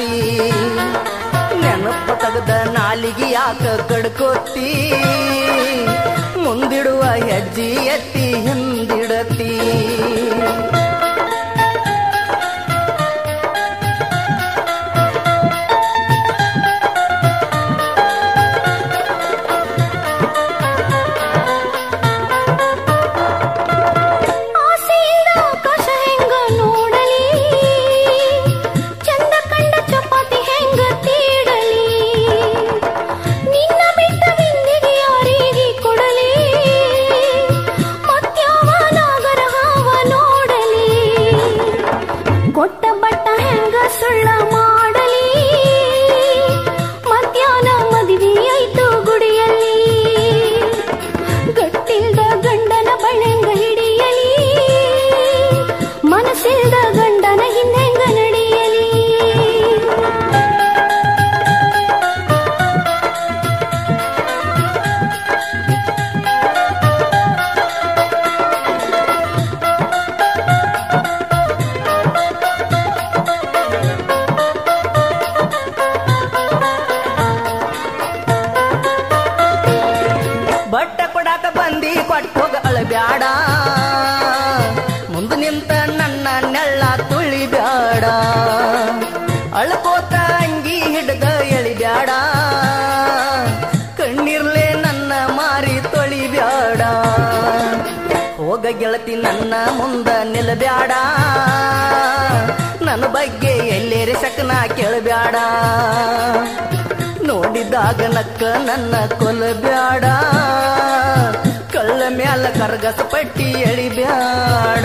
ಮಾಡಾತಿ ನೆನಪ ತಗದ ನಾಲಿಗೆ ಯಾಕ ಕಡ್ಕೋತಿ ಮುಂದಿಡುವ ಹೆಜ್ಜೆ ಎತ್ತಿ ಹಿಂದಿಡತಿ ಆಸೆಯಿಂದ ಆಕಾಶ ಹೆಂಗ ನೋಡಲಿ ಚಂದ ಕಂಡ ಚಪಾತಿ ಹೆಂಗ ತೀಡಲಿ ನಿನ್ನ ಬಿಟ್ಟ ಬಿಂದಿಗೆ ಯಾರಿಗೆ ಕೊಡಲಿ ಮತ್ಯಾವ ನಾಗರ ಹಾವ ನೋಡಲಿ ಕೊಟ್ಟ ಬಟ್ಟ ಹೆಂಗ ಸುಳ್ಳ ಮಾಡಲಿ ಮಧ್ಯಾಹ್ನ ಮದುವೆ ಆಯ್ತು ಗುಡಿಯಲ್ಲಿ ಗಟ್ಟಿಲ್ದ ಗಂಡನ ಬಳೆಂಗ ಹಿಡಿಯಲಿ ಮನಸ್ಸಿಲ್ದ ಗಂಡನ ಹಿಂದೆಂಗ ನಡೆಯಲಿ ಬಟ್ಟ ಕೊಡಾಕ ಬಂದಿ ಕೊಟ್ಟು ಹೋಗ ಅಳಬ್ಯಾಡ ಮುಂದೆ ನಿಂತ ನನ್ನ ನೆಳ್ಳ ತುಳಿ ಬ್ಯಾಡ ಅಳ್ಕೋತ ಅಂಗಿ ಹಿಡ್ದ ಎಳಿಬ್ಯಾಡ ಕಣ್ಣೀರ್ಲೆ ನನ್ನ ಮಾರಿ ತೊಳಿಬ್ಯಾಡ ಹೋಗ ಗೆಳತಿ ನನ್ನ ಮುಂದ ನಿಲ್ಬ್ಯಾಡ ನನ್ನ ಬಗ್ಗೆ ಎಲ್ಲೇರಿ ಸಕನ ಕೇಳಬ್ಯಾಡ ನೋಡಿದಾಗ ನಕ್ಕ ನನ್ನ ಕೊಲಬ್ಯಾಡ ಕಳ್ಳ ಮ್ಯಾಲ ಕರ್ಗಸ ಪಟ್ಟಿ ಎಳಿಬ್ಯಾಡ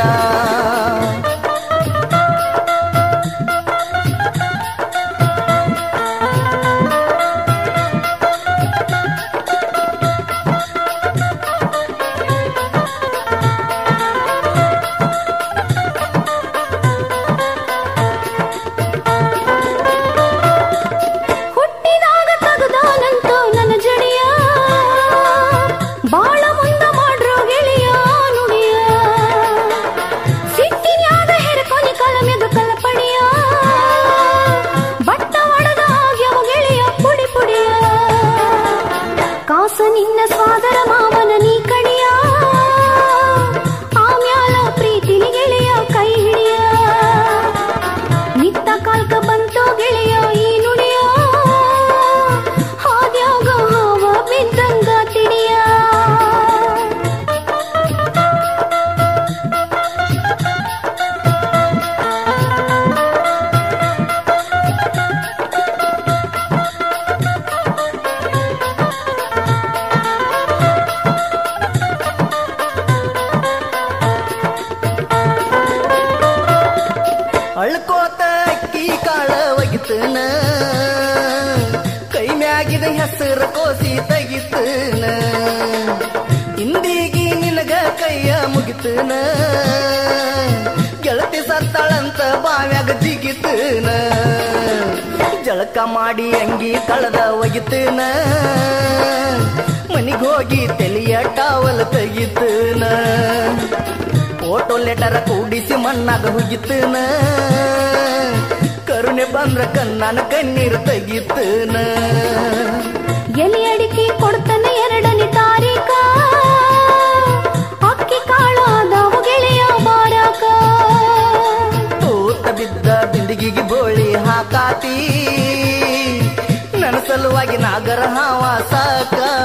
ಹುಟ್ಟಿದಾಗ ತಗದಾನಂತೋ ನನ್ನ ಜಡಿಯ ಬಾಳ ಮುಂದ ಮಾಡ್ರೋ ಗೆಳೆಯ ನುಡಿಯ ಸಿಟ್ಟಿನ್ಯಾಗ ಹೆರಕೊನಿ ಕಲಮೆದು ಕಲಪಡಿಯ ಬಟ್ಟ ಒಡದ ಆಗ್ಯವ ಗೆಳೆಯ ಪುಡಿ ಪುಡಿಯ ಕಾಸ ನಿನ್ನ ಸ್ವಾದರ ಮಾವನ ನೀ ಕಡಿಯ ಆಮ್ಯಾಲ ಪ್ರೀತಿನಿ ಗೆಳೆಯ ಕೈ ಹಿಡಿಯ ನಿತ್ತ ಕಾಲ್ಕ ಬಂತೋ ಗೆಳೆಯ ಈ ನುಡಿಯ ಹಾದ್ಯಾಗ ಹಾವ ಬಿದ್ದಂಗ ತಿಳಿಯ ಅಳ್ಕೋತ ಅಕ್ಕಿ ಕಾಳ ಒಗಿತನ ಕೈ ಮ್ಯಾಗಿದ ಹೆಸರು ಕೋಸಿ ತೆಗಿತನ ಇಂದಿಗಿ ನಿನಗ ಕೈಯ ಮುಗಿತನ ಗೆಳತಿ ಸತ್ತಾಳಂತ ಬಾವ್ಯಾಗ ಜಿಗಿತನ ಜಳಕ ಮಾಡಿ ಅಂಗಿ ಕಳದ ಒಗಿತನ ಮನಿಗ್ ಹೋಗಿ ತೆಲಿಯ ಟಾವಲ್ ತೆಗಿತನ ಫೋಟೋ ಲೆಟರ್ ಕೂಡಿಸಿ ಮಣ್ಣಾಗ ಹುಗಿತನ ಕರುಣೆ ಬಂದ್ರ ಕಣ್ಣನ ಕಣ್ಣೀರು ತೆಗಿತನ ಎಲೆ ಅಡಿಕೆ ಕೊಡ್ತಾನೆ ಎರಡನೇ ತಾರೀಕ ಅಕ್ಕಿ ಕಾಳಾದವ ಗೆಳೆಯ ಬಾರಾಕ ತೂತ ಬಿದ್ದ ಬಿಂದಿಗಿಗೆ ಬೋಳಿ ಹಾಕಾತಿ ನನ್ನ ಸಲುವಾಗಿ ನಾಗರ ಹಾವ ಸಾಕ